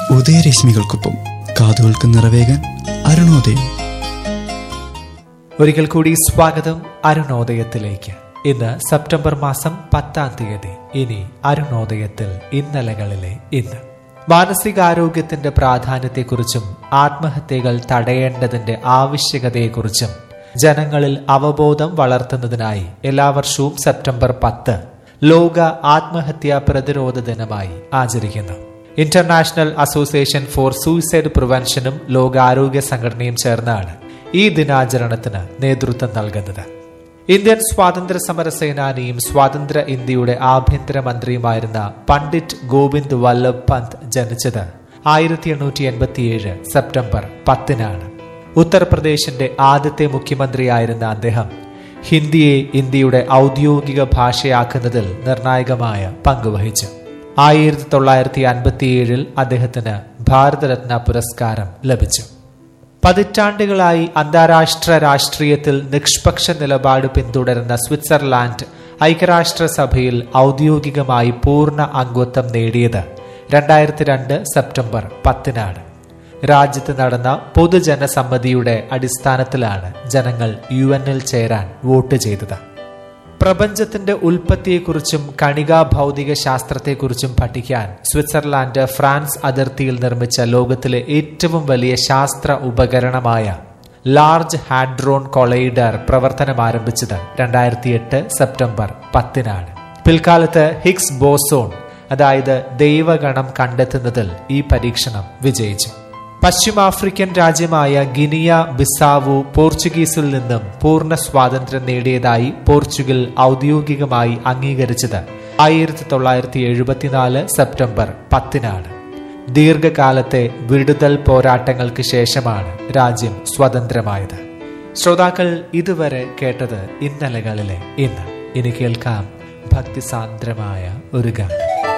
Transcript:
ഉദയരശ്മികൾക്കൊപ്പം കാതുകൾക്ക് നിറവേകാൻ അരുണോദയം ഒരിക്കൽ കൂടി സ്വാഗതം അരുണോദയത്തിലേക്ക് ഇന്ന് സെപ്റ്റംബർ മാസം പത്താം തീയതി ഇനി അരുണോദയത്തിൽ ഇന്നലകളിലെ ഇന്ന് മാനസികാരോഗ്യത്തിന്റെ പ്രാധാന്യത്തെക്കുറിച്ചും ആത്മഹത്യകൾ തടയേണ്ടതിന്റെ ആവശ്യകതയെക്കുറിച്ചും ജനങ്ങളിൽ അവബോധം വളർത്തുന്നതിനായി എല്ലാ വർഷവും സെപ്റ്റംബർ പത്ത് ലോക ആത്മഹത്യാ പ്രതിരോധ ദിനമായി ആചരിക്കുന്നു ഇന്റർനാഷണൽ അസോസിയേഷൻ ഫോർ സൂയിസൈഡ് പ്രിവെൻഷനും ലോകാരോഗ്യ സംഘടനയും ചേർന്നാണ് ഈ ദിനാചരണത്തിന് നേതൃത്വം നൽകുന്നത് ഇന്ത്യൻ സ്വാതന്ത്ര്യ സമര സേനാനിയും സ്വാതന്ത്ര്യ ഇന്ത്യയുടെ ആഭ്യന്തരമന്ത്രിയുമായിരുന്ന പണ്ഡിറ്റ് ഗോവിന്ദ് വല്ലഭ് പന്ത് ജനിച്ചത് ആയിരത്തി എണ്ണൂറ്റി എൺപത്തിയേഴ് സെപ്റ്റംബർ പത്തിനാണ് ഉത്തർപ്രദേശിന്റെ ആദ്യത്തെ മുഖ്യമന്ത്രിയായിരുന്ന അദ്ദേഹം ഹിന്ദിയെ ഇന്ത്യയുടെ ഔദ്യോഗിക ഭാഷയാക്കുന്നതിൽ നിർണായകമായ പങ്കുവഹിച്ചു ആയിരത്തി തൊള്ളായിരത്തി അൻപത്തിയേഴിൽ അദ്ദേഹത്തിന് ഭാരതരത്ന പുരസ്കാരം ലഭിച്ചു പതിറ്റാണ്ടുകളായി അന്താരാഷ്ട്ര രാഷ്ട്രീയത്തിൽ നിഷ്പക്ഷ നിലപാട് പിന്തുടരുന്ന സ്വിറ്റ്സർലാൻഡ് ഐക്യരാഷ്ട്രസഭയിൽ ഔദ്യോഗികമായി പൂർണ്ണ അംഗത്വം നേടിയത് രണ്ടായിരത്തി രണ്ട് സെപ്റ്റംബർ പത്തിനാണ് രാജ്യത്ത് നടന്ന പൊതുജനസമ്മതിയുടെ അടിസ്ഥാനത്തിലാണ് ജനങ്ങൾ യു എന്നിൽ ചേരാൻ വോട്ട് ചെയ്തത് പ്രപഞ്ചത്തിന്റെ ഉൽപ്പത്തിയെക്കുറിച്ചും കണികാ ഭൗതിക ശാസ്ത്രത്തെക്കുറിച്ചും പഠിക്കാൻ സ്വിറ്റ്സർലാൻഡ് ഫ്രാൻസ് അതിർത്തിയിൽ നിർമ്മിച്ച ലോകത്തിലെ ഏറ്റവും വലിയ ശാസ്ത്ര ഉപകരണമായ ലാർജ് ഹാഡ്രോൺ കൊളൈഡർ പ്രവർത്തനം ആരംഭിച്ചത് രണ്ടായിരത്തി എട്ട് സെപ്റ്റംബർ പത്തിനാണ് പിൽക്കാലത്ത് ഹിഗ്സ് ബോസോൺ അതായത് ദൈവഗണം കണ്ടെത്തുന്നതിൽ ഈ പരീക്ഷണം വിജയിച്ചു പശ്ചിമാഫ്രിക്കൻ രാജ്യമായ ഗിനിയ ബിസാവു പോർച്ചുഗീസിൽ നിന്നും പൂർണ്ണ സ്വാതന്ത്ര്യം നേടിയതായി പോർച്ചുഗൽ ഔദ്യോഗികമായി അംഗീകരിച്ചത് ആയിരത്തി തൊള്ളായിരത്തി എഴുപത്തിനാല് സെപ്റ്റംബർ പത്തിനാണ് ദീർഘകാലത്തെ വിടുതൽ പോരാട്ടങ്ങൾക്ക് ശേഷമാണ് രാജ്യം സ്വതന്ത്രമായത് ശ്രോതാക്കൾ ഇതുവരെ കേട്ടത് ഇന്നലകളിലെ ഇന്ന് ഇനി കേൾക്കാം ഭക്തിസാന്ദ്രമായ ഒരു ഗാനം